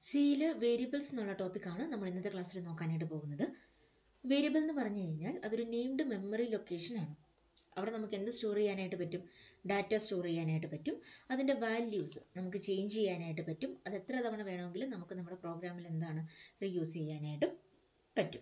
സിയിൽ വേരിയബിൾസ് എന്നുള്ള ടോപ്പിക്കാണ് നമ്മൾ ഇന്നത്തെ ക്ലാസ്സിൽ നോക്കാനായിട്ട് പോകുന്നത് വേരിയബിൾ എന്ന് പറഞ്ഞു കഴിഞ്ഞാൽ അതൊരു നെയിംഡ് മെമ്മറി ലൊക്കേഷൻ ആണ് അവിടെ നമുക്ക് എന്ത് സ്റ്റോർ ചെയ്യാനായിട്ട് പറ്റും ഡാറ്റ സ്റ്റോർ ചെയ്യാനായിട്ട് പറ്റും അതിൻ്റെ വാല്യൂസ് നമുക്ക് ചേഞ്ച് ചെയ്യാനായിട്ട് പറ്റും അത് എത്ര തവണ വേണമെങ്കിലും നമുക്ക് നമ്മുടെ പ്രോഗ്രാമിൽ എന്താണ് റീയൂസ് ചെയ്യാനായിട്ടും പറ്റും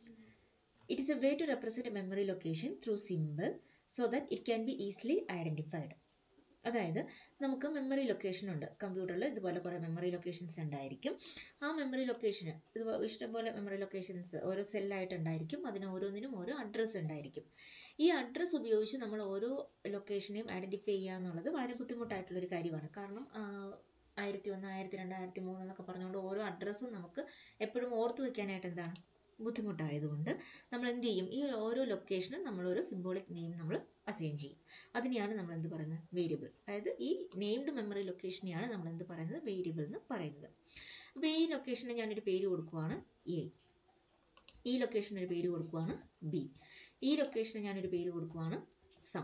it is a way to represent memory location through simple so that it can be easily identified അതായത് നമുക്ക് മെമ്മറി ലൊക്കേഷൻ ഉണ്ട് കമ്പ്യൂട്ടറിൽ ഇതുപോലെ കുറേ മെമ്മറി ലൊക്കേഷൻസ് ഉണ്ടായിരിക്കും ആ മെമ്മറി ലൊക്കേഷന് ഇത് ഇഷ്ടംപോലെ മെമ്മറി ലൊക്കേഷൻസ് ഓരോ സെല്ലായിട്ട് ഉണ്ടായിരിക്കും അതിന് ഓരോന്നിനും ഓരോ അഡ്രസ്സ് ഉണ്ടായിരിക്കും ഈ അഡ്രസ്സ് ഉപയോഗിച്ച് നമ്മൾ ഓരോ ലൊക്കേഷനെയും ഐഡൻറ്റിഫൈ ചെയ്യുക എന്നുള്ളത് വളരെ ബുദ്ധിമുട്ടായിട്ടുള്ളൊരു കാര്യമാണ് കാരണം ആയിരത്തി ഒന്ന് ആയിരത്തി രണ്ട് ആയിരത്തി മൂന്ന് എന്നൊക്കെ പറഞ്ഞുകൊണ്ട് ഓരോ അഡ്രസ്സും നമുക്ക് എപ്പോഴും ഓർത്ത് വെക്കാനായിട്ട് എന്താണ് ബുദ്ധിമുട്ടായതുകൊണ്ട് നമ്മൾ എന്ത് ചെയ്യും ഈ ഓരോ ലൊക്കേഷനും നമ്മളൊരു സിംബോളിക് നെയിം നമ്മൾ അസൈൻ ചെയ്യും അതിനെയാണ് നമ്മൾ എന്ത് പറയുന്നത് വേരിയബിൾ അതായത് ഈ നെയിംഡ് മെമ്മറി ലൊക്കേഷനെയാണ് നമ്മൾ എന്ത് പറയുന്നത് വേരിയബിൾ എന്ന് പറയുന്നത് അപ്പോൾ ഈ ലൊക്കേഷന് ഞാനൊരു പേര് കൊടുക്കുവാണ് എ ഈ ലൊക്കേഷന് ഒരു പേര് കൊടുക്കുവാണ് ബി ഈ ലൊക്കേഷന് ഞാനൊരു പേര് കൊടുക്കുവാണ് സം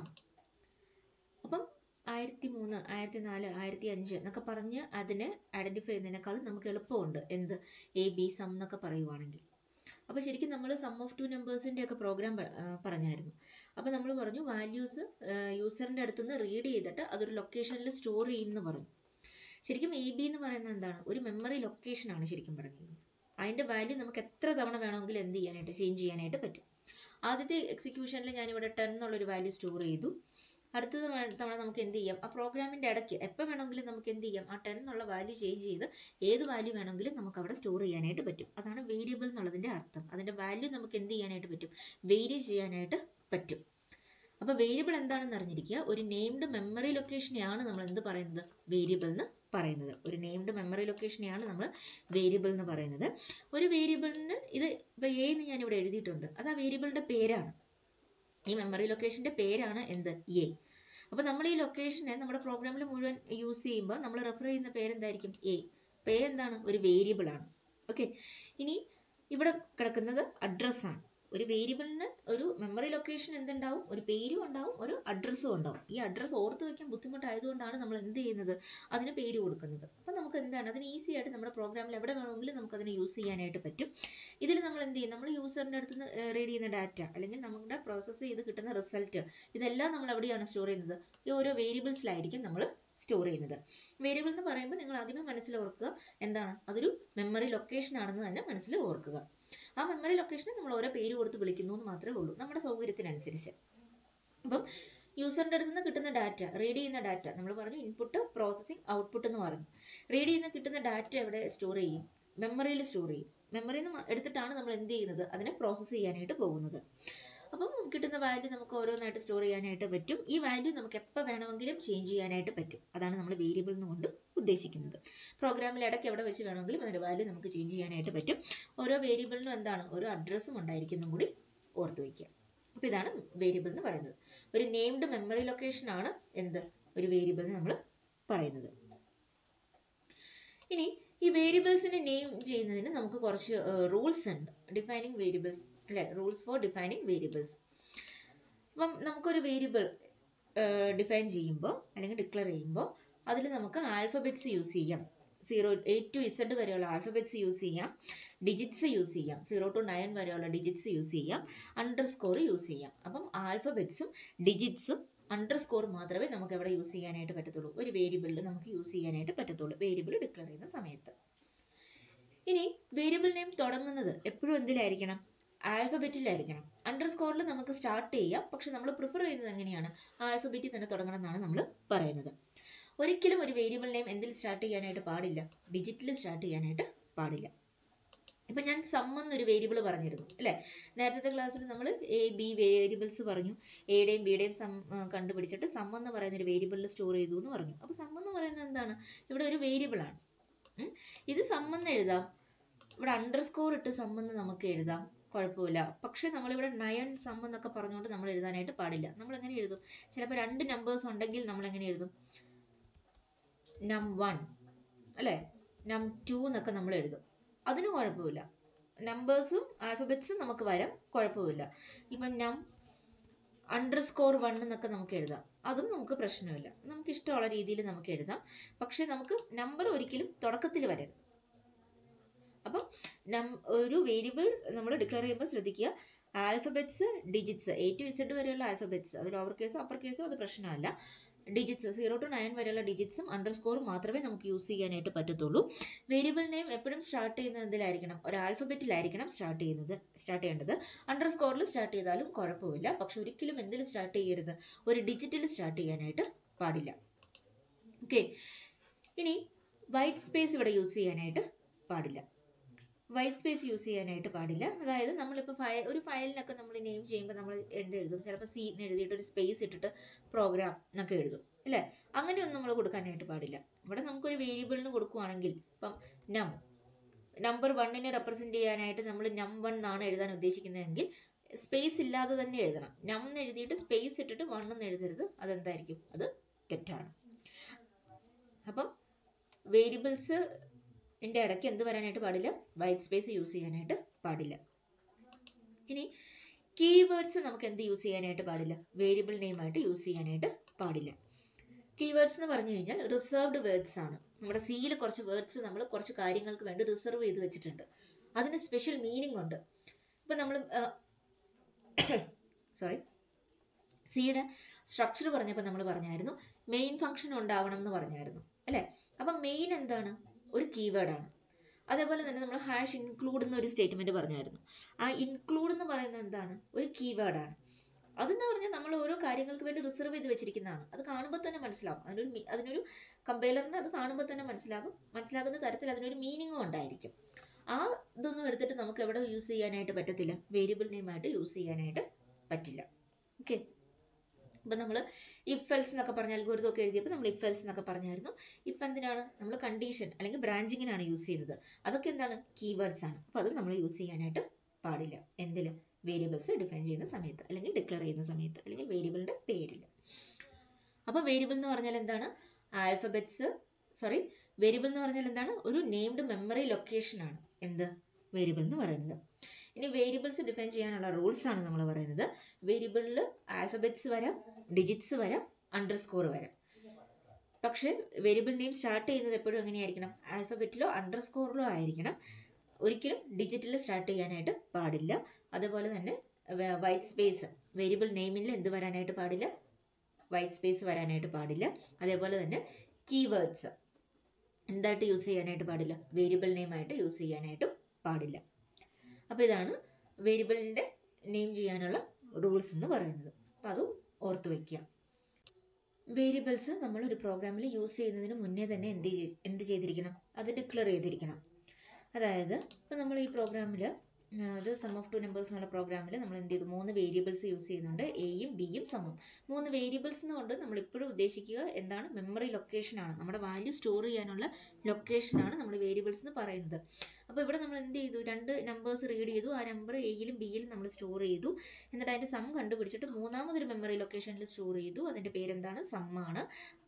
അപ്പം ആയിരത്തി മൂന്ന് ആയിരത്തി നാല് ആയിരത്തി അഞ്ച് എന്നൊക്കെ പറഞ്ഞ് അതിനെ ഐഡൻറ്റിഫൈ ചെയ്യുന്നതിനേക്കാളും നമുക്ക് എളുപ്പമുണ്ട് എന്ത് എ ബി സം എന്നൊക്കെ പറയുവാണെങ്കിൽ അപ്പോൾ ശരിക്കും നമ്മൾ സം ഓഫ് ടു നമ്പേഴ്സിൻ്റെ ഒക്കെ പ്രോഗ്രാം പറഞ്ഞായിരുന്നു അപ്പോൾ നമ്മൾ പറഞ്ഞു വാല്യൂസ് യൂസറിൻ്റെ അടുത്ത് നിന്ന് റീഡ് ചെയ്തിട്ട് അതൊരു ലൊക്കേഷനിൽ സ്റ്റോർ ചെയ്യുമെന്ന് പറഞ്ഞു ശരിക്കും എ ബി എന്ന് പറയുന്നത് എന്താണ് ഒരു മെമ്മറി ലൊക്കേഷനാണ് ശരിക്കും പറഞ്ഞത് അതിൻ്റെ വാല്യൂ നമുക്ക് എത്ര തവണ വേണമെങ്കിലും എന്ത് ചെയ്യാനായിട്ട് ചേഞ്ച് ചെയ്യാനായിട്ട് പറ്റും ആദ്യത്തെ എക്സിക്യൂഷനിൽ ഞാനിവിടെ ടെൻ എന്നുള്ളൊരു വാല്യൂ സ്റ്റോർ ചെയ്തു അടുത്തത് തവണ നമുക്ക് എന്ത് ചെയ്യാം ആ പ്രോഗ്രാമിൻ്റെ ഇടയ്ക്ക് എപ്പോൾ വേണമെങ്കിലും നമുക്ക് എന്ത് ചെയ്യാം ആ ടെൻ എന്നുള്ള വാല്യൂ ചേഞ്ച് ചെയ്ത് ഏത് വാല്യൂ വേണമെങ്കിലും നമുക്ക് അവിടെ സ്റ്റോർ ചെയ്യാനായിട്ട് പറ്റും അതാണ് വേരിയബിൾ എന്നുള്ളതിൻ്റെ അർത്ഥം അതിൻ്റെ വാല്യൂ നമുക്ക് എന്ത് ചെയ്യാനായിട്ട് പറ്റും വേരി ചെയ്യാനായിട്ട് പറ്റും അപ്പോൾ വേരിയബിൾ എന്താണെന്ന് അറിഞ്ഞിരിക്കുക ഒരു നെയിംഡ് മെമ്മറി ലൊക്കേഷനെയാണ് നമ്മൾ എന്ത് പറയുന്നത് വേരിയബിൾ എന്ന് പറയുന്നത് ഒരു നെയിംഡ് മെമ്മറി ലൊക്കേഷനെയാണ് നമ്മൾ വേരിയബിൾ എന്ന് പറയുന്നത് ഒരു വേരിയബിളിന് ഇത് ഇപ്പോൾ എ എന്ന് ഞാൻ ഇവിടെ എഴുതിയിട്ടുണ്ട് അത് ആ വേരിയബിളിൻ്റെ പേരാണ് ഈ മെമ്മറി ലൊക്കേഷൻ്റെ പേരാണ് എന്ത് എ അപ്പോൾ നമ്മൾ ഈ ലൊക്കേഷനെ നമ്മുടെ പ്രോഗ്രാമിൽ മുഴുവൻ യൂസ് ചെയ്യുമ്പോൾ നമ്മൾ റെഫർ ചെയ്യുന്ന പേരെന്തായിരിക്കും എ പേരെന്താണ് ഒരു വേരിയബിൾ ആണ് ഓക്കെ ഇനി ഇവിടെ കിടക്കുന്നത് അഡ്രസ്സാണ് ഒരു വേരിയബിളിന് ഒരു മെമ്മറി ലൊക്കേഷൻ എന്തുണ്ടാവും ഒരു പേരും ഉണ്ടാവും ഒരു അഡ്രസ്സും ഉണ്ടാവും ഈ അഡ്രസ്സ് ഓർത്ത് വെക്കാൻ ബുദ്ധിമുട്ടായതുകൊണ്ടാണ് നമ്മൾ എന്ത് ചെയ്യുന്നത് അതിന് പേര് കൊടുക്കുന്നത് അപ്പം നമുക്ക് എന്താണ് അതിന് ഈസി ആയിട്ട് നമ്മുടെ പ്രോഗ്രാമിൽ എവിടെ വേണമെങ്കിലും നമുക്ക് അതിനെ യൂസ് ചെയ്യാനായിട്ട് പറ്റും ഇതിൽ നമ്മൾ എന്ത് ചെയ്യും നമ്മൾ യൂസറിൻ്റെ അടുത്ത് നിന്ന് റീഡ് ചെയ്യുന്ന ഡാറ്റ അല്ലെങ്കിൽ നമ്മുടെ പ്രോസസ്സ് ചെയ്ത് കിട്ടുന്ന റിസൾട്ട് ഇതെല്ലാം നമ്മൾ എവിടെയാണ് സ്റ്റോർ ചെയ്യുന്നത് ഈ ഓരോ വേരിയബിൾസിലായിരിക്കും നമ്മൾ സ്റ്റോർ ചെയ്യുന്നത് വേരിയബിൾ എന്ന് പറയുമ്പോൾ നിങ്ങൾ ആദ്യമേ മനസ്സിൽ ഓർക്കുക എന്താണ് അതൊരു മെമ്മറി ലൊക്കേഷൻ ആണെന്ന് തന്നെ മനസ്സിൽ ഓർക്കുക ആ മെമ്മറി ലൊക്കേഷനെ നമ്മൾ ഓരോ പേര് കൊടുത്ത് വിളിക്കുന്നു എന്ന് മാത്രമേ ഉള്ളൂ നമ്മുടെ സൗകര്യത്തിനനുസരിച്ച് അപ്പം യൂസറിൻ്റെ അടുത്ത് നിന്ന് കിട്ടുന്ന ഡാറ്റ റീഡ് ചെയ്യുന്ന ഡാറ്റ നമ്മൾ പറഞ്ഞു ഇൻപുട്ട് പ്രോസസ്സിംഗ് ഔട്ട്പുട്ട് എന്ന് പറഞ്ഞു റീഡ് ചെയ്യുന്ന കിട്ടുന്ന ഡാറ്റ എവിടെ സ്റ്റോർ ചെയ്യും മെമ്മറിയിൽ സ്റ്റോർ ചെയ്യും മെമ്മറിയിൽ നിന്ന് എടുത്തിട്ടാണ് നമ്മൾ എന്ത് ചെയ്യുന്നത് അതിനെ പ്രോസസ്സ് ചെയ്യാനായിട്ട് പോകുന്നത് അപ്പം കിട്ടുന്ന വാല്യൂ നമുക്ക് ഓരോന്നായിട്ട് സ്റ്റോർ ചെയ്യാനായിട്ട് പറ്റും ഈ വാല്യൂ നമുക്ക് എപ്പോൾ വേണമെങ്കിലും ചേഞ്ച് ചെയ്യാനായിട്ട് പറ്റും അതാണ് നമ്മൾ വേരിയബിൾ എന്നുകൊണ്ട് ഉദ്ദേശിക്കുന്നത് പ്രോഗ്രാമിൽ ഇടയ്ക്ക് എവിടെ വെച്ച് വേണമെങ്കിലും അതിൻ്റെ വാല്യൂ നമുക്ക് ചേഞ്ച് ചെയ്യാനായിട്ട് പറ്റും ഓരോ വേരിയബിളിനും എന്താണ് ഓരോ അഡ്രസ്സും ഉണ്ടായിരിക്കുന്നതും കൂടി ഓർത്ത് വയ്ക്കുക അപ്പോൾ ഇതാണ് വേരിയബിൾ എന്ന് പറയുന്നത് ഒരു നെയിംഡ് മെമ്മറി ലൊക്കേഷൻ ആണ് എന്ത് ഒരു വേരിയബിൾ എന്ന് നമ്മൾ പറയുന്നത് ഇനി ഈ വേരിയബിൾസിനെ നെയിം ചെയ്യുന്നതിന് നമുക്ക് കുറച്ച് റൂൾസ് ഉണ്ട് ഡിഫൈനിങ് വേരിയബിൾസ് അല്ലെ റൂൾസ് ഫോർ ഡിഫൈനിങ് വേരിയബിൾസ് അപ്പം നമുക്കൊരു വേരിയബിൾ ഡിഫൈൻ ചെയ്യുമ്പോൾ അല്ലെങ്കിൽ ഡിക്ലെയർ ചെയ്യുമ്പോൾ അതിൽ നമുക്ക് ആൽഫബറ്റ്സ് യൂസ് ചെയ്യാം സീറോ എയ്റ്റ് ടു ഇസഡ് വരെയുള്ള ആൽഫബറ്റ്സ് യൂസ് ചെയ്യാം ഡിജിറ്റ്സ് യൂസ് ചെയ്യാം സീറോ ടു നയൻ വരെയുള്ള ഡിജിറ്റ്സ് യൂസ് ചെയ്യാം അണ്ടർ സ്കോർ യൂസ് ചെയ്യാം അപ്പം ആൽഫബറ്റ്സും ഡിജിറ്റ്സും അണ്ടർ സ്കോർ മാത്രമേ നമുക്ക് എവിടെ യൂസ് ചെയ്യാനായിട്ട് പറ്റത്തുള്ളൂ ഒരു വേരിയബിളിൽ നമുക്ക് യൂസ് ചെയ്യാനായിട്ട് പറ്റത്തുള്ളൂ വേരിയബിൾ ഡിക്ലെയർ ചെയ്യുന്ന സമയത്ത് ഇനി വേരിയബിൾ നെയിം തുടങ്ങുന്നത് എപ്പോഴും എന്തിലായിരിക്കണം ആൽഫബറ്റിലായിരിക്കണം അണ്ടർ സ്കോറിൽ നമുക്ക് സ്റ്റാർട്ട് ചെയ്യാം പക്ഷെ നമ്മൾ പ്രിഫർ ചെയ്യുന്നത് എങ്ങനെയാണ് ആൽഫബറ്റിൽ തന്നെ തുടങ്ങണം എന്നാണ് നമ്മൾ പറയുന്നത് ഒരിക്കലും ഒരു വേരിയബിൾ നെയിം എന്തിൽ സ്റ്റാർട്ട് ചെയ്യാനായിട്ട് പാടില്ല ഡിജിറ്റിൽ സ്റ്റാർട്ട് ചെയ്യാനായിട്ട് പാടില്ല ഇപ്പം ഞാൻ സം എന്നൊരു വേരിയബിൾ പറഞ്ഞിരുന്നു അല്ലേ നേരത്തെ ക്ലാസ്സിൽ നമ്മൾ എ ബി വേരിയബിൾസ് പറഞ്ഞു എയുടെയും ബിയുടെയും സം കണ്ടുപിടിച്ചിട്ട് സം എന്ന് പറയുന്ന ഒരു വേരിയബിളിൽ സ്റ്റോർ ചെയ്തു എന്ന് പറഞ്ഞു അപ്പോൾ സം എന്ന് പറയുന്നത് എന്താണ് ഇവിടെ ഒരു വേരിയബിൾ ആണ് ഇത് സം എന്ന് എഴുതാം ഇവിടെ അണ്ടർ സ്കോർ ഇട്ട് സം എന്ന് നമുക്ക് എഴുതാം കുഴപ്പമില്ല പക്ഷെ നമ്മളിവിടെ നയൻ സം എന്നൊക്കെ പറഞ്ഞുകൊണ്ട് നമ്മൾ എഴുതാനായിട്ട് പാടില്ല നമ്മൾ എങ്ങനെ എഴുതും ചിലപ്പോൾ രണ്ട് നമ്പേഴ്സ് ഉണ്ടെങ്കിൽ നമ്മൾ എങ്ങനെ എഴുതും നം വൺ അല്ലേ നം ടു എന്നൊക്കെ നമ്മൾ എഴുതും അതിന് കുഴപ്പമില്ല നമ്പേഴ്സും ആൽഫബറ്റ്സും നമുക്ക് വരാം കുഴപ്പമില്ല ഇപ്പം നം അണ്ടർ സ്കോർ വൺ എന്നൊക്കെ നമുക്ക് എഴുതാം അതും നമുക്ക് പ്രശ്നമില്ല നമുക്ക് ഇഷ്ടമുള്ള രീതിയിൽ നമുക്ക് എഴുതാം പക്ഷെ നമുക്ക് നമ്പർ ഒരിക്കലും തുടക്കത്തിൽ വരരുത് അപ്പം നം ഒരു വേരിയബിൾ നമ്മൾ ഡിക്ലെയർ ചെയ്യുമ്പോൾ ശ്രദ്ധിക്കുക alphabets digits A to Z വരെയുള്ള ആൽഫബറ്റ്സ് അത് ലോവർ കേസോ അപ്പർ കേസോ അത് പ്രശ്നമല്ല ഡിജിറ്റ്സ് സീറോ ടു നയൻ വരെയുള്ള ഡിജിറ്റ്സും അണ്ടർ സ്കോറും മാത്രമേ നമുക്ക് യൂസ് ചെയ്യാനായിട്ട് പറ്റത്തുള്ളൂ വേരിയബിൾ നെയിം എപ്പോഴും സ്റ്റാർട്ട് ചെയ്യുന്നത് എന്തിലായിരിക്കണം ഒരു ആൽഫബറ്റിലായിരിക്കണം സ്റ്റാർട്ട് ചെയ്യുന്നത് സ്റ്റാർട്ട് ചെയ്യേണ്ടത് അണ്ടർ സ്കോറിൽ സ്റ്റാർട്ട് ചെയ്താലും കുഴപ്പമില്ല പക്ഷെ ഒരിക്കലും എന്തിൽ സ്റ്റാർട്ട് ചെയ്യരുത് ഒരു ഡിജിറ്റിൽ സ്റ്റാർട്ട് ചെയ്യാനായിട്ട് പാടില്ല ഓക്കെ ഇനി വൈറ്റ് സ്പേസ് ഇവിടെ യൂസ് ചെയ്യാനായിട്ട് പാടില്ല വൈറ്റ് സ്പേസ് യൂസ് ചെയ്യാനായിട്ട് പാടില്ല അതായത് നമ്മളിപ്പോൾ ഫയൽ ഒരു ഫയലിനൊക്കെ നമ്മൾ നെയിം ചെയ്യുമ്പോൾ നമ്മൾ എന്ത് എഴുതും ചിലപ്പോൾ സി എന്ന് എഴുതിയിട്ട് ഒരു സ്പേസ് ഇട്ടിട്ട് പ്രോഗ്രാം എന്നൊക്കെ എഴുതും അല്ലേ അങ്ങനെയൊന്നും നമ്മൾ കൊടുക്കാനായിട്ട് പാടില്ല ഇവിടെ നമുക്കൊരു വേരിയബിളിന് കൊടുക്കുവാണെങ്കിൽ ഇപ്പം നം നമ്പർ വണ്ണിനെ റെപ്രസെന്റ് ചെയ്യാനായിട്ട് നമ്മൾ നം വൺ എന്നാണ് എഴുതാൻ ഉദ്ദേശിക്കുന്നതെങ്കിൽ സ്പേസ് ഇല്ലാതെ തന്നെ എഴുതണം നം എന്ന് എഴുതിയിട്ട് സ്പേസ് ഇട്ടിട്ട് വൺ എന്ന് എഴുതരുത് അതെന്തായിരിക്കും അത് തെറ്റാണ് അപ്പം വേരിയബിൾസ് ഇതിൻ്റെ ഇടയ്ക്ക് എന്ത് വരാനായിട്ട് പാടില്ല വൈറ്റ് സ്പേസ് യൂസ് ചെയ്യാനായിട്ട് പാടില്ല ഇനി കീവേഡ്സ് നമുക്ക് എന്ത് യൂസ് ചെയ്യാനായിട്ട് പാടില്ല വേരിയബിൾ നെയിം ആയിട്ട് യൂസ് ചെയ്യാനായിട്ട് പാടില്ല കീവേഡ്സ് എന്ന് പറഞ്ഞു കഴിഞ്ഞാൽ റിസർവ്ഡ് വേർഡ്സ് ആണ് നമ്മുടെ സിയിൽ കുറച്ച് വേർഡ്സ് നമ്മൾ കുറച്ച് കാര്യങ്ങൾക്ക് വേണ്ടി റിസർവ് ചെയ്ത് വെച്ചിട്ടുണ്ട് അതിന് സ്പെഷ്യൽ മീനിങ് ഉണ്ട് ഇപ്പൊ നമ്മൾ സോറി സിയുടെ സ്ട്രക്ചർ പറഞ്ഞപ്പോൾ നമ്മൾ പറഞ്ഞായിരുന്നു മെയിൻ ഫംഗ്ഷൻ ഉണ്ടാവണം എന്ന് പറഞ്ഞായിരുന്നു അല്ലേ അപ്പം മെയിൻ എന്താണ് ഒരു കീവേഡ് ആണ് അതേപോലെ തന്നെ നമ്മൾ ഹാഷ് ഇൻക്ലൂഡ് എന്ന ഒരു സ്റ്റേറ്റ്മെന്റ് പറഞ്ഞായിരുന്നു ആ ഇൻക്ലൂഡ് എന്ന് പറയുന്നത് എന്താണ് ഒരു കീവേഡ് ആണ് അതെന്ന് പറഞ്ഞാൽ നമ്മൾ ഓരോ കാര്യങ്ങൾക്ക് വേണ്ടി റിസർവ് ചെയ്ത് വെച്ചിരിക്കുന്നതാണ് അത് കാണുമ്പോൾ തന്നെ മനസ്സിലാവും അതിനൊരു അതിനൊരു കമ്പൈലറിന് അത് കാണുമ്പോൾ തന്നെ മനസ്സിലാകും മനസ്സിലാകുന്ന തരത്തിൽ അതിനൊരു മീനിങ്ങും ഉണ്ടായിരിക്കും ആ ഇതൊന്നും എടുത്തിട്ട് നമുക്ക് എവിടെ യൂസ് ചെയ്യാനായിട്ട് പറ്റത്തില്ല വേരിയബിൾ നെയിം ആയിട്ട് യൂസ് ചെയ്യാനായിട്ട് പറ്റില്ല ഓക്കെ ഇപ്പം നമ്മൾ ഇഫ് എൽസ് എന്നൊക്കെ പറഞ്ഞ അൽഗോരിതം ഒക്കെ എഴുതിയപ്പോൾ നമ്മൾ ഇഫ് എൽസ് എന്നൊക്കെ പറഞ്ഞായിരുന്നു ഇഫ് എന്തിനാണ് നമ്മൾ കണ്ടീഷൻ അല്ലെങ്കിൽ ബ്രാഞ്ചിങ്ങിനാണ് യൂസ് ചെയ്യുന്നത് അതൊക്കെ എന്താണ് കീവേഡ്സ് ആണ് അപ്പോൾ അത് നമ്മൾ യൂസ് ചെയ്യാനായിട്ട് പാടില്ല എന്തിൽ വേരിയബിൾസ് ഡിഫൈൻ ചെയ്യുന്ന സമയത്ത് അല്ലെങ്കിൽ ഡിക്ലെയർ ചെയ്യുന്ന സമയത്ത് അല്ലെങ്കിൽ വേരിയബിളിന്റെ പേരിൽ അപ്പോൾ വേരിയബിൾ എന്ന് പറഞ്ഞാൽ എന്താണ് ആൽഫബറ്റ്സ് സോറി വേരിയബിൾ എന്ന് പറഞ്ഞാൽ എന്താണ് ഒരു നെയിംഡ് മെമ്മറി ലൊക്കേഷൻ ആണ് എന്ത് വേരിയബിൾ എന്ന് പറയുന്നത് ഇനി വേരിയബിൾസ് ഡിഫൈൻ ചെയ്യാനുള്ള റൂൾസ് ആണ് നമ്മൾ പറയുന്നത് വേരിയബിളിൽ ആൽഫബറ്റ്സ് വരാം ഡിജിറ്റ്സ് വരാം അണ്ടർ സ്കോർ വരാം പക്ഷേ വേരിയബിൾ നെയിം സ്റ്റാർട്ട് ചെയ്യുന്നത് എപ്പോഴും എങ്ങനെയായിരിക്കണം ആൽഫബറ്റിലോ അണ്ടർ സ്കോറിലോ ആയിരിക്കണം ഒരിക്കലും ഡിജിറ്റിൽ സ്റ്റാർട്ട് ചെയ്യാനായിട്ട് പാടില്ല അതുപോലെ തന്നെ വൈറ്റ് സ്പേസ് വേരിയബിൾ നെയിമിൽ എന്ത് വരാനായിട്ട് പാടില്ല വൈറ്റ് സ്പേസ് വരാനായിട്ട് പാടില്ല അതേപോലെ തന്നെ കീവേഡ്സ് എന്തായിട്ട് യൂസ് ചെയ്യാനായിട്ട് പാടില്ല വേരിയബിൾ നെയിം ആയിട്ട് യൂസ് ചെയ്യാനായിട്ടും പാടില്ല അപ്പോൾ ഇതാണ് വേരിയബിളിൻ്റെ നെയിം ചെയ്യാനുള്ള റൂൾസ് എന്ന് പറയുന്നത് അപ്പോൾ അതും ഓർത്ത് വയ്ക്കുക വേരിയബിൾസ് നമ്മൾ ഒരു പ്രോഗ്രാമിൽ യൂസ് ചെയ്യുന്നതിന് മുന്നേ തന്നെ എന്ത് എന്ത് ചെയ്തിരിക്കണം അത് ഡിക്ലെയർ ചെയ്തിരിക്കണം അതായത് ഇപ്പോൾ നമ്മൾ ഈ പ്രോഗ്രാമിൽ അത് സം ഓഫ് ടു നമ്പേഴ്സ് എന്നുള്ള പ്രോഗ്രാമിൽ നമ്മൾ എന്ത് ചെയ്തു മൂന്ന് വേരിയബിൾസ് യൂസ് ചെയ്യുന്നുണ്ട് എയും ബിയും സമം മൂന്ന് വേരിയബിൾസ് എന്നുകൊണ്ട് നമ്മൾ ഇപ്പോഴും ഉദ്ദേശിക്കുക എന്താണ് മെമ്മറി ലൊക്കേഷൻ ആണ് നമ്മുടെ വാല്യൂ സ്റ്റോർ ചെയ്യാനുള്ള ലൊക്കേഷൻ ആണ് നമ്മൾ വേരിയബിൾസ് എന്ന് പറയുന്നത് അപ്പോൾ ഇവിടെ നമ്മൾ എന്ത് ചെയ്തു രണ്ട് നമ്പേഴ്സ് റീഡ് ചെയ്തു ആ നമ്പർ എയിലും ബിയിലും നമ്മൾ സ്റ്റോർ ചെയ്തു എന്നിട്ട് അതിന്റെ സം കണ്ടുപിടിച്ചിട്ട് മൂന്നാമതൊരു മെമ്മറി ലൊക്കേഷനിൽ സ്റ്റോർ ചെയ്തു അതിന്റെ പേരെന്താണ് സമ്മാണ്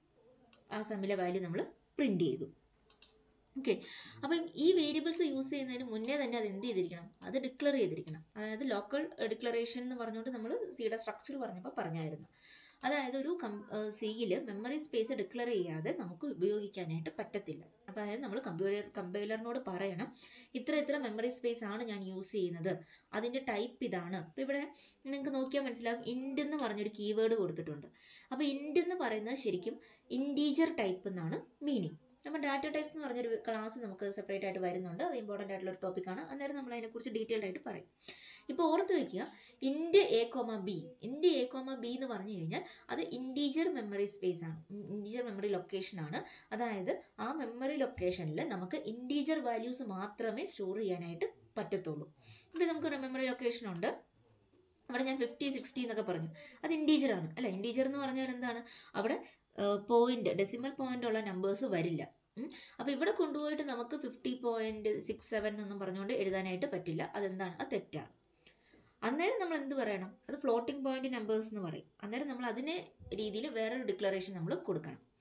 ആ സമ്മിലെ വാല്യൂ നമ്മൾ പ്രിന്റ് ചെയ്തു ഓക്കെ അപ്പം ഈ വേരിയബിൾസ് യൂസ് ചെയ്യുന്നതിന് മുന്നേ തന്നെ അത് എന്ത് ചെയ്തിരിക്കണം അത് ഡിക്ലെയർ ചെയ്തിരിക്കണം അതായത് ലോക്കൽ ഡിക്ലറേഷൻ എന്ന് പറഞ്ഞുകൊണ്ട് നമ്മൾ സിയുടെ സ്ട്രക്ചർ പറഞ്ഞപ്പോൾ പറഞ്ഞായിരുന്നു അതായത് ഒരു കം സിയിൽ മെമ്മറി സ്പേസ് ഡിക്ലെയർ ചെയ്യാതെ നമുക്ക് ഉപയോഗിക്കാനായിട്ട് പറ്റത്തില്ല അപ്പോൾ അതായത് നമ്മൾ കമ്പ്യൂട്ടർ കമ്പൈലറിനോട് പറയണം ഇത്ര ഇത്ര മെമ്മറി സ്പേസ് ആണ് ഞാൻ യൂസ് ചെയ്യുന്നത് അതിൻ്റെ ടൈപ്പ് ഇതാണ് അപ്പോൾ ഇവിടെ നിങ്ങൾക്ക് നോക്കിയാൽ മനസ്സിലാവും ഇൻഡ് എന്ന് പറഞ്ഞൊരു കീവേഡ് കൊടുത്തിട്ടുണ്ട് അപ്പോൾ ഇൻഡ് എന്ന് പറയുന്നത് ശരിക്കും ഇൻറ്റീജർ ടൈപ്പ് എന്നാണ് മീനിങ് നമ്മൾ ഡാറ്റ ടൈപ്സ് എന്ന് പറഞ്ഞൊരു ക്ലാസ് നമുക്ക് സെപ്പറേറ്റ് ആയിട്ട് വരുന്നുണ്ട് അത് ഇമ്പോർട്ടൻ്റ് ആയിട്ടുള്ള ഒരു ടോപ്പിക്കാണ് അന്നേരം നമ്മൾ അതിനെക്കുറിച്ച് ഡീറ്റെയിൽഡ് ആയിട്ട് പറയും ഇപ്പോൾ ഓർത്ത് വെക്കുക int A comma B int A comma B എന്ന് പറഞ്ഞു കഴിഞ്ഞാൽ അത് ഇൻറ്റീജർ മെമ്മറി സ്പേസ് ആണ് ഇൻറ്റീജർ മെമ്മറി ലൊക്കേഷൻ ആണ് അതായത് ആ മെമ്മറി ലൊക്കേഷനിൽ നമുക്ക് ഇൻറ്റീജർ വാല്യൂസ് മാത്രമേ സ്റ്റോർ ചെയ്യാനായിട്ട് പറ്റത്തുള്ളൂ ഇപ്പോൾ നമുക്ക് മെമ്മറി ലൊക്കേഷൻ ഉണ്ട് അവിടെ ഞാൻ ഫിഫ്റ്റി സിക്സ്റ്റി എന്നൊക്കെ പറഞ്ഞു അത് ഇൻറ്റീജർ ആണ് അല്ല ഇൻറ്റീജർ എന്ന് പറഞ്ഞാൽ എന്താണ് അവിടെ പോയിന്റ് ഡെസിമൽ പോയിന്റ് ഉള്ള നമ്പേഴ്സ് വരില്ല അപ്പൊ ഇവിടെ കൊണ്ടുപോയിട്ട് നമുക്ക് ഫിഫ്റ്റി പോയിന്റ് സിക്സ് സെവൻ എന്നൊന്നും പറഞ്ഞുകൊണ്ട് എഴുതാനായിട്ട് പറ്റില്ല അതെന്താണ് അത് തെറ്റാണ് അന്നേരം നമ്മൾ എന്ത് പറയണം അത് ഫ്ലോട്ടിംഗ് പോയിന്റ് നമ്പേഴ്സ് എന്ന് പറയും അന്നേരം നമ്മൾ അതിന് രീതിയിൽ വേറൊരു ഡിക്ലറേഷൻ നമ്മൾ കൊടുക്കണം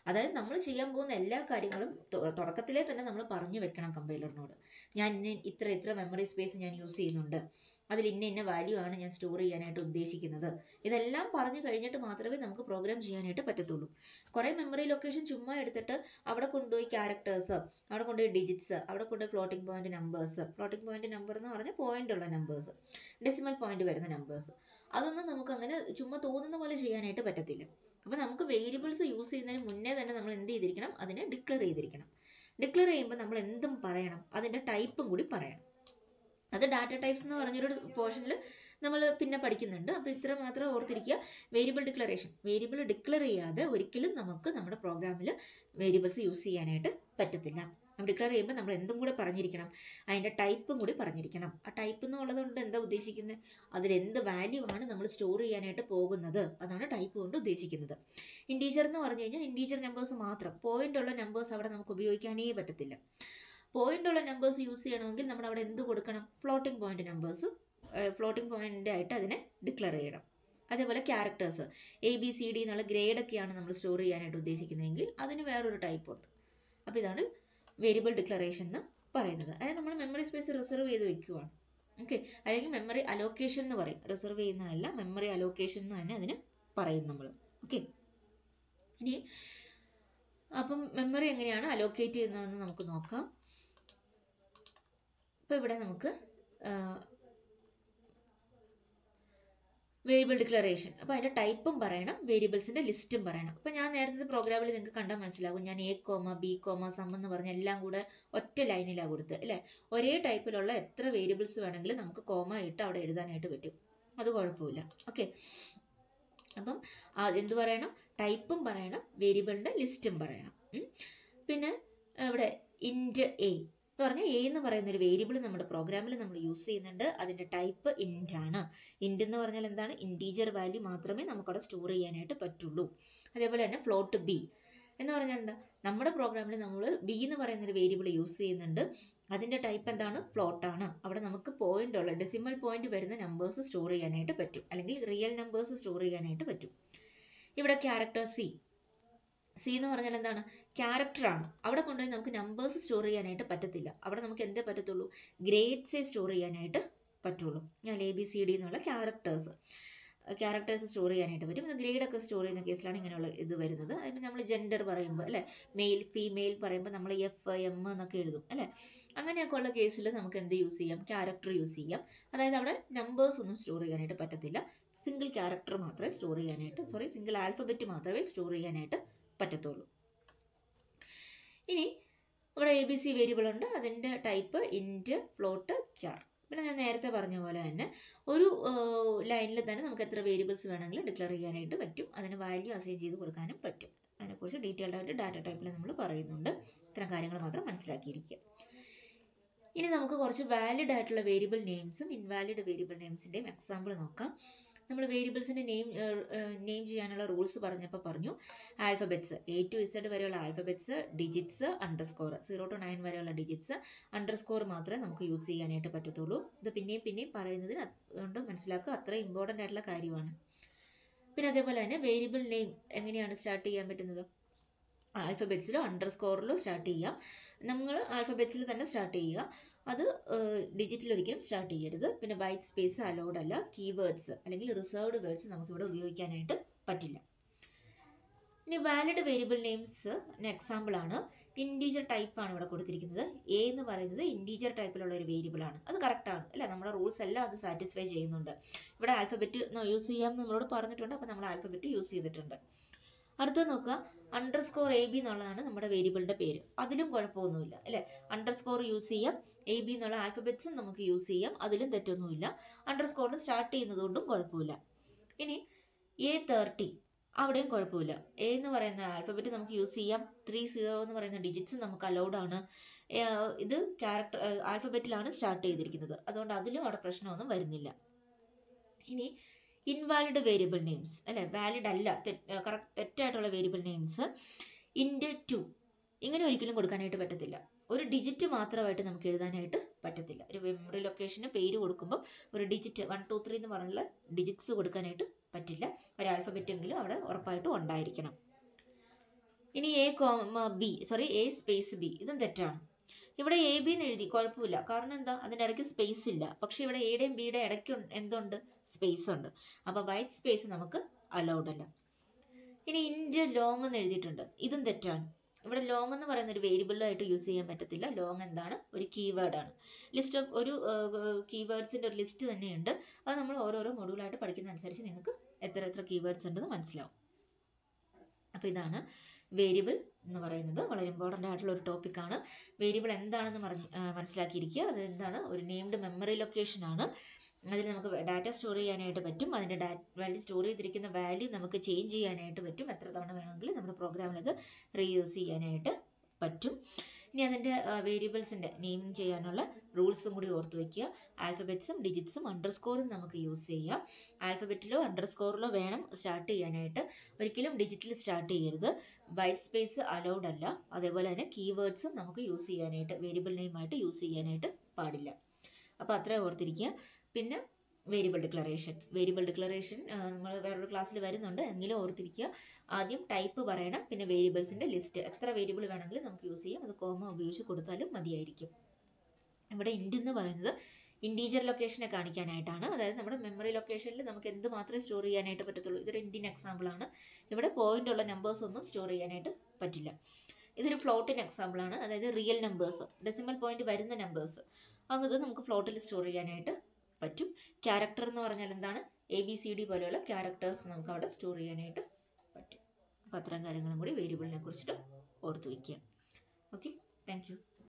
അതായത് നമ്മൾ ചെയ്യാൻ പോകുന്ന എല്ലാ കാര്യങ്ങളും തൊ- തുടക്കത്തിലേ തന്നെ നമ്മൾ പറഞ്ഞു വെക്കണം കമ്പൈലറിനോട് ഞാൻ ഇന്ന ഇത്ര ഇത്ര മെമ്മറി സ്പേസ് ഞാൻ യൂസ് ചെയ്യുന്നുണ്ട് അതിൽ ഇന്ന ഇന്ന വാല്യൂ ആണ് ഞാൻ സ്റ്റോർ ചെയ്യാനായിട്ട് ഉദ്ദേശിക്കുന്നത് ഇതെല്ലാം പറഞ്ഞു കഴിഞ്ഞിട്ട് മാത്രമേ നമുക്ക് പ്രോഗ്രാം ചെയ്യാനായിട്ട് പറ്റത്തുള്ളൂ കുറേ മെമ്മറി ലൊക്കേഷൻ ചുമ്മാ എടുത്തിട്ട് അവിടെ കൊണ്ടുപോയി ക്യാരക്ടേഴ്സ് അവിടെ കൊണ്ടുപോയി ഡിജിറ്റ്സ് അവിടെ കൊണ്ടുപോയി floating point numbers floating point number എന്ന് പറഞ്ഞാൽ പോയിന്റ് ഉള്ള നമ്പേഴ്സ് ഡെസിമൽ പോയിന്റ് വരുന്ന നമ്പേഴ്സ് അതൊന്നും നമുക്ക് അങ്ങനെ ചുമ്മാ തോന്നുന്ന പോലെ ചെയ്യാനായിട്ട് പറ്റത്തില്ല അപ്പോൾ നമുക്ക് വേരിയബിൾസ് യൂസ് ചെയ്യുന്നതിന് മുന്നേ തന്നെ നമ്മൾ എന്ത് ചെയ്തിരിക്കണം അതിനെ ഡിക്ലെയർ ചെയ്തിരിക്കണം ഡിക്ലെയർ ചെയ്യുമ്പോൾ നമ്മൾ എന്തും പറയണം അതിൻ്റെ ടൈപ്പും കൂടി പറയണം അത് ഡാറ്റ ടൈപ്സ് എന്ന് പറഞ്ഞൊരു പോർഷനിൽ നമ്മൾ പിന്നെ പഠിക്കുന്നുണ്ട് അപ്പോൾ ഇത്ര മാത്രം ഓർത്തിരിക്കുക വേരിയബിൾ ഡിക്ലറേഷൻ വേരിയബിൾ ഡിക്ലെയർ ചെയ്യാതെ ഒരിക്കലും നമുക്ക് നമ്മുടെ പ്രോഗ്രാമിൽ വേരിയബിൾസ് യൂസ് ചെയ്യാനായിട്ട് പറ്റത്തില്ല ഡിക്ലെയർ ചെയ്യുമ്പോൾ നമ്മൾ എന്തും കൂടെ പറഞ്ഞിരിക്കണം അതിൻ്റെ ടൈപ്പും കൂടി പറഞ്ഞിരിക്കണം ആ ടൈപ്പ് എന്നുള്ളത് കൊണ്ട് എന്താ ഉദ്ദേശിക്കുന്നത് അതിൽ എന്ത് വാല്യൂ ആണ് നമ്മൾ സ്റ്റോർ ചെയ്യാനായിട്ട് പോകുന്നത് അതാണ് ടൈപ്പ് കൊണ്ട് ഉദ്ദേശിക്കുന്നത് ഇൻറ്റീജർ എന്ന് പറഞ്ഞു കഴിഞ്ഞാൽ ഇൻറ്റീജർ നമ്പേഴ്സ് മാത്രം പോയിന്റ് ഉള്ള നമ്പേഴ്സ് അവിടെ നമുക്ക് ഉപയോഗിക്കാനേ പറ്റത്തില്ല പോയിന്റ് ഉള്ള നമ്പേഴ്സ് യൂസ് ചെയ്യണമെങ്കിൽ നമ്മൾ അവിടെ എന്ത് കൊടുക്കണം floating point numbers floating point ആയിട്ട് അതിനെ ഡിക്ലെയർ ചെയ്യണം അതേപോലെ characters A B C D എന്നുള്ള ഗ്രേഡ് ഒക്കെയാണ് നമ്മൾ സ്റ്റോർ ചെയ്യാനായിട്ട് ഉദ്ദേശിക്കുന്നതെങ്കിൽ അതിന് വേറൊരു ടൈപ്പ് ഉണ്ട് അപ്പോൾ ഇതാണ് വേരിയബിൾ ഡിക്ലറേഷൻ എന്ന് പറയുന്നത് അതായത് നമ്മൾ മെമ്മറി സ്പേസ് റിസർവ് ചെയ്ത് വെക്കുവാണ് ഓക്കെ അല്ലെങ്കിൽ മെമ്മറി അലോക്കേഷൻ എന്ന് പറയും റിസർവ് ചെയ്യുന്നതല്ല മെമ്മറി അലോക്കേഷൻ എന്ന് തന്നെ അതിന് പറയും നമ്മൾ ഓക്കെ ഇനി അപ്പം മെമ്മറി എങ്ങനെയാണ് അലോക്കേറ്റ് ചെയ്യുന്നതെന്ന് നമുക്ക് നോക്കാം ഇപ്പൊ ഇവിടെ നമുക്ക് വേരിയബിൾ ഡിക്ലറേഷൻ അപ്പോൾ അതിന്റെ ടൈപ്പും പറയണം വേരിയബിൾസിന്റെ ലിസ്റ്റും പറയണം അപ്പോൾ ഞാൻ നേരത്തെ പ്രോഗ്രാമിൽ നിങ്ങൾക്ക് കണ്ടാൽ മനസ്സിലാകും ഞാൻ A comma B comma sum എന്ന് പറഞ്ഞ എല്ലാം കൂടെ ഒറ്റ ലൈനിലാണ് കൊടുത്ത് അല്ലേ ഒരേ ടൈപ്പിലുള്ള എത്ര വേരിയബിൾസ് വേണമെങ്കിലും നമുക്ക് കോമ ഇട്ട് അവിടെ എഴുതാനായിട്ട് പറ്റും അത് കുഴപ്പമില്ല ഓക്കെ അപ്പം ആ എന്ത് പറയണം ടൈപ്പും പറയണം വേരിയബിളിന്റെ ലിസ്റ്റും പറയണം ഉം. പിന്നെ ഇവിടെ ഇൻറ്റ് എ എന്ന് പറഞ്ഞാൽ എ എന്ന് പറയുന്ന ഒരു വേരിയബിൾ നമ്മുടെ പ്രോഗ്രാമിൽ നമ്മൾ യൂസ് ചെയ്യുന്നുണ്ട് അതിന്റെ ടൈപ്പ് ഇൻറ്റ് ആണ് ഇൻറ്റ് എന്ന് പറഞ്ഞാൽ എന്താണ് ഇൻറ്റീജർ വാല്യൂ മാത്രമേ നമുക്കവിടെ സ്റ്റോർ ചെയ്യാനായിട്ട് പറ്റുള്ളൂ അതേപോലെ തന്നെ ഫ്ലോട്ട് ബി എന്ന് പറഞ്ഞാൽ എന്താ നമ്മുടെ പ്രോഗ്രാമിൽ നമ്മൾ ബി എന്ന് പറയുന്ന ഒരു വേരിയബിൾ യൂസ് ചെയ്യുന്നുണ്ട് അതിന്റെ ടൈപ്പ് എന്താണ് ഫ്ലോട്ട് ആണ് അവിടെ നമുക്ക് പോയിന്റ് ഉള്ള ഡെസിമൽ പോയിന്റ് വരുന്ന നമ്പേഴ്സ് സ്റ്റോർ ചെയ്യാനായിട്ട് പറ്റും അല്ലെങ്കിൽ റിയൽ നമ്പേഴ്സ് സ്റ്റോർ ചെയ്യാനായിട്ട് പറ്റും ഇവിടെ ക്യാരക്ടർ സി സി എന്ന് പറഞ്ഞാൽ എന്താണ് ക്യാരക്ടർ ആണ് അവിടെ കൊണ്ടുപോയി നമുക്ക് നമ്പേഴ്സ് സ്റ്റോർ ചെയ്യാനായിട്ട് പറ്റത്തില്ല അവിടെ നമുക്ക് എന്തേ പറ്റത്തുള്ളൂ ഗ്രേഡ്സേ സ്റ്റോർ ചെയ്യാനായിട്ട് പറ്റുള്ളൂ ഞാൻ എ ബി സി ഡി എന്നുള്ള ക്യാരക്ടേഴ്സ് ക്യാരക്ടേഴ്സ് സ്റ്റോർ ചെയ്യാനായിട്ട് പറ്റും ഗ്രേഡ് ഒക്കെ സ്റ്റോർ ചെയ്യുന്ന കേസിലാണ് ഇങ്ങനെയുള്ള ഇത് വരുന്നത് അതിന് നമ്മൾ ജെൻഡർ പറയുമ്പോൾ അല്ലെ മെയിൽ ഫീമെയിൽ പറയുമ്പോൾ നമ്മൾ എഫ് എം എന്നൊക്കെ എഴുതും അല്ലെ അങ്ങനെയൊക്കെ ഉള്ള കേസിൽ നമുക്ക് എന്ത് യൂസ് ചെയ്യാം ക്യാരക്ടർ യൂസ് ചെയ്യാം അതായത് അവിടെ നമ്പേഴ്സ് ഒന്നും സ്റ്റോർ ചെയ്യാനായിട്ട് പറ്റത്തില്ല സിംഗിൾ ക്യാരക്ടർ മാത്രമേ സ്റ്റോർ ചെയ്യാനായിട്ട് സോറി സിംഗിൾ ആൽഫബറ്റ് മാത്രമേ സ്റ്റോർ ചെയ്യാനായിട്ട് പറ്റത്തുള്ളൂ ഇനി ഇവിടെ എ ബി സി വേരിയബിൾ ഉണ്ട് അതിൻ്റെ ടൈപ്പ് ഇൻറ്റ് ഫ്ലോട്ട് ക്യാർ പിന്നെ ഞാൻ നേരത്തെ പറഞ്ഞ പോലെ തന്നെ ഒരു ലൈനിൽ തന്നെ നമുക്ക് എത്ര വേരിയബിൾസ് വേണമെങ്കിലും ഡിക്ലെയർ ചെയ്യാനായിട്ട് പറ്റും അതിന് വാല്യൂ അസൈൻ ചെയ്ത് കൊടുക്കാനും പറ്റും അതിനെക്കുറിച്ച് ഡീറ്റെയിൽഡ് ആയിട്ട് ഡാറ്റ ടൈപ്പിൽ നമ്മൾ പറയുന്നുണ്ട് ഇത്തരം കാര്യങ്ങൾ മാത്രം മനസ്സിലാക്കിയിരിക്കുക ഇനി നമുക്ക് കുറച്ച് വാലിഡ് ആയിട്ടുള്ള വേരിയബിൾ നെയിംസും ഇൻവാലിഡ് വേരിയബിൾ നെയിംസിൻ്റെയും എക്സാമ്പിൾ നോക്കാം നമ്മൾ വേരിയബിൾസിന്റെ നെയിം നെയിം ചെയ്യാനുള്ള റൂൾസ് പറഞ്ഞപ്പോൾ പറഞ്ഞു ആൽഫബറ്റ്സ് എ ടു ഇസഡ് വരെയുള്ള alphabets digits underscore zero to nine വരെയുള്ള ഡിജിറ്റ്സ് അണ്ടർസ്കോർ മാത്രമേ നമുക്ക് യൂസ് ചെയ്യാനായിട്ട് പറ്റത്തുള്ളൂ ഇത് പിന്നെയും പിന്നെയും പറയുന്നതിന് അതുകൊണ്ട് മനസ്സിലാക്കുക അത്ര ഇമ്പോർട്ടൻ്റ് ആയിട്ടുള്ള കാര്യമാണ് പിന്നെ അതേപോലെ തന്നെ വേരിയബിൾ നെയിം എങ്ങനെയാണ് സ്റ്റാർട്ട് ചെയ്യാൻ പറ്റുന്നത് ആൽഫബറ്റ്സിലോ അണ്ടർസ്കോറിലോ സ്റ്റാർട്ട് ചെയ്യാം നമ്മൾ ആൽഫബറ്റ്സിൽ തന്നെ സ്റ്റാർട്ട് ചെയ്യുക അത് ഡിജിറ്റിൽ ഒരിക്കലും സ്റ്റാർട്ട് ചെയ്യരുത് പിന്നെ വൈറ്റ് സ്പേസ് അലൗഡ് അല്ല കീവേഡ്സ് അല്ലെങ്കിൽ റിസർവ്ഡ് വേർഡ്സ് നമുക്കിവിടെ ഉപയോഗിക്കാനായിട്ട് പറ്റില്ല ഇനി വാലിഡ് വേരിയബിൾ നെയിംസ് എക്സാമ്പിൾ ആണ് ഇൻറ്റീജർ ടൈപ്പ് ആണ് ഇവിടെ കൊടുത്തിരിക്കുന്നത് എ എന്ന് പറയുന്നത് ഇൻറ്റീജർ ടൈപ്പിലുള്ള ഒരു വേരിയബിൾ ആണ് അത് കറക്റ്റ് ആണ് അല്ല നമ്മുടെ റൂൾസ് എല്ലാം അത് സാറ്റിസ്ഫൈ ചെയ്യുന്നുണ്ട് ഇവിടെ ആൽഫബറ്റ് യൂസ് ചെയ്യാം നമ്മളോട് പറഞ്ഞിട്ടുണ്ട് അപ്പോൾ നമ്മൾ ആൽഫബറ്റ് യൂസ് ചെയ്തിട്ടുണ്ട് അടുത്തത് നോക്കുക അണ്ടർസ്കോർ എ ബി എന്നുള്ളതാണ് നമ്മുടെ വേരിയബിളിന്റെ പേര് അതിലും കുഴപ്പമൊന്നുമില്ല അല്ലെ അണ്ടർസ്കോർ യൂസ് ചെയ്യാം എ ബി എന്നുള്ള ആൽഫബറ്റ്സും നമുക്ക് യൂസ് ചെയ്യാം അതിലും തെറ്റൊന്നുമില്ല അണ്ടർസ്കോറിൽ സ്റ്റാർട്ട് ചെയ്യുന്നതുകൊണ്ടും കുഴപ്പമില്ല ഇനി എ തേർട്ടി അവിടെയും കുഴപ്പമില്ല എ എന്ന് പറയുന്ന ആൽഫബറ്റ് നമുക്ക് യൂസ് ചെയ്യാം ത്രീ സീറോ എന്ന് പറയുന്ന ഡിജിറ്റ്സ് നമുക്ക് അലൗഡ് ആണ് ഇത് ക്യാരക്ടർ ആൽഫബറ്റിലാണ് സ്റ്റാർട്ട് ചെയ്തിരിക്കുന്നത് അതുകൊണ്ട് അതിലും അവിടെ പ്രശ്നമൊന്നും വരുന്നില്ല ഇനി ഇൻവാലിഡ് വേരിയബിൾ നെയിംസ് അല്ലെ വാലിഡ് അല്ല കറക്റ്റ് തെറ്റായിട്ടുള്ള വേരിയബിൾ നെയിംസ് ഇൻഡ് ടു ഇങ്ങനെ ഒരിക്കലും കൊടുക്കാനായിട്ട് പറ്റത്തില്ല ഒരു ഡിജിറ്റ് മാത്രമായിട്ട് നമുക്ക് എഴുതാനായിട്ട് പറ്റത്തില്ല ഒരു മെമ്മറി ലൊക്കേഷന് പേര് കൊടുക്കുമ്പോൾ ഒരു ഡിജിറ്റ് വൺ ടു ത്രീ എന്ന് പറഞ്ഞുള്ള ഡിജിറ്റ്സ് കൊടുക്കാനായിട്ട് പറ്റില്ല ഒരു ആൽഫബറ്റ് എങ്കിലും അവിടെ ഉറപ്പായിട്ടും ഉണ്ടായിരിക്കണം ഇനി A comma B sorry A space B ഇതും തെറ്റാണ് ഇവിടെ എ ബി എന്ന് എഴുതി കുഴപ്പമില്ല കാരണം എന്താ അതിൻ്റെ ഇടയ്ക്ക് സ്പേസ് ഇല്ല പക്ഷെ ഇവിടെ എയുടെയും ബിയുടെ ഇടയ്ക്ക് എന്തുണ്ട് സ്പേസ് ഉണ്ട് അപ്പോൾ വൈറ്റ് സ്പേസ് നമുക്ക് അലൗഡ് അല്ല ഇനി ഇൻഡ് ലോങ് എന്ന് എഴുതിയിട്ടുണ്ട് ഇതും തെറ്റാണ് ഇവിടെ ലോങ് എന്ന് പറയുന്ന ഒരു വേരിയബിളായിട്ട് യൂസ് ചെയ്യാൻ പറ്റത്തില്ല ലോങ് എന്താണ് ഒരു കീവേഡ് ആണ് ലിസ്റ്റ് ഓഫ് ഒരു കീവേഡ്സിന്റെ ഒരു ലിസ്റ്റ് തന്നെയുണ്ട് അത് നമ്മൾ ഓരോരോ മൊഡ്യൂളായിട്ട് പഠിക്കുന്ന അനുസരിച്ച് നിങ്ങൾക്ക് എത്ര എത്ര കീവേഡ്സ് ഉണ്ടെന്ന് മനസ്സിലാവും അപ്പോൾ ഇതാണ് വേരിയബിൾ എന്ന് പറയുന്നത് വളരെ ഇമ്പോർട്ടൻ്റ് ആയിട്ടുള്ള ഒരു ടോപ്പിക്കാണ് വേരിയബിൾ എന്താണെന്ന് പറഞ്ഞ് മനസ്സിലാക്കിയിരിക്കുക അത് എന്താണ് ഒരു നെയിംഡ് മെമ്മറി ലൊക്കേഷൻ ആണ് അതിൽ നമുക്ക് ഡാറ്റ സ്റ്റോർ ചെയ്യാനായിട്ട് പറ്റും അതിൻ്റെ ഡാ വാല്യൂ സ്റ്റോർ ചെയ്തിരിക്കുന്ന വാല്യൂ നമുക്ക് ചേഞ്ച് ചെയ്യാനായിട്ട് പറ്റും എത്ര തവണ വേണമെങ്കിലും നമ്മുടെ പ്രോഗ്രാമിൽ അത് റീയൂസ് ചെയ്യാനായിട്ട് പറ്റും ഇനി അതിൻ്റെ വേരിയബിൾസിൻ്റെ നെയിമിങ് ചെയ്യാനുള്ള റൂൾസും കൂടി ഓർത്ത് വെക്കുക ആൽഫബറ്റ്സും ഡിജിറ്റ്സും അണ്ടർസ്കോറും നമുക്ക് യൂസ് ചെയ്യാം ആൽഫബറ്റിലോ അണ്ടർസ്കോറിലോ വേണം സ്റ്റാർട്ട് ചെയ്യാനായിട്ട് ഒരിക്കലും ഡിജിറ്റിൽ സ്റ്റാർട്ട് ചെയ്യരുത് വൈറ്റ് സ്പേസ് അലൗഡ് അല്ല അതേപോലെ തന്നെ കീവേഡ്സും നമുക്ക് യൂസ് ചെയ്യാനായിട്ട് വേരിയബിൾ നെയിമായിട്ട് യൂസ് ചെയ്യാനായിട്ട് പാടില്ല അപ്പോൾ അത്ര ഓർത്തിരിക്കുക പിന്നെ വേരിയബിൾ ഡിക്ലറേഷൻ വേരിയബിൾ ഡിക്ലറേഷൻ നമ്മൾ വേറൊരു ക്ലാസ്സിൽ വരുന്നുണ്ട് എങ്കിലും ഓർത്തിരിക്കുക ആദ്യം ടൈപ്പ് പറയണം പിന്നെ വേരിയബിൾസിൻ്റെ ലിസ്റ്റ് എത്ര വേരിയബിൾ വേണമെങ്കിലും നമുക്ക് യൂസ് ചെയ്യാം അത് കോമ ഉപയോഗിച്ച് കൊടുത്താലും മതിയായിരിക്കും ഇവിടെ ഇൻഡ് എന്ന് പറയുന്നത് ഇൻറ്റീജർ ലൊക്കേഷനെ കാണിക്കാനായിട്ടാണ് അതായത് നമ്മുടെ മെമ്മറി ലൊക്കേഷനിൽ നമുക്ക് എന്ത് മാത്രമേ സ്റ്റോർ ചെയ്യാനായിട്ട് പറ്റത്തുള്ളൂ ഇതൊരു ഇൻഡിയൻ എക്സാമ്പിൾ ആണ് ഇവിടെ പോയിന്റ് ഉള്ള നമ്പേഴ്സ് ഒന്നും സ്റ്റോർ ചെയ്യാനായിട്ട് പറ്റില്ല ഇതൊരു ഫ്ലോട്ടിൻ എക്സാമ്പിൾ ആണ് അതായത് റിയൽ നമ്പേഴ്സ് ഡെസിമൽ പോയിന്റ് വരുന്ന നമ്പേഴ്സ് അത് നമുക്ക് ഫ്ലോട്ടിൽ സ്റ്റോർ ചെയ്യാനായിട്ട് പറ്റും ക്യാരക്ടർ എന്ന് പറഞ്ഞാൽ എന്താണ് എ ബി സി ഡി പോലെയുള്ള ക്യാരക്ടേഴ്സ് നമുക്ക് അവിടെ സ്റ്റോർ ചെയ്യാനായിട്ട് പറ്റും അപ്പോൾ അത്തരം കാര്യങ്ങളും കൂടി വേരിയബിളിനെ കുറിച്ചിട്ട് ഓർത്ത് വയ്ക്കുക ഓക്കെ താങ്ക്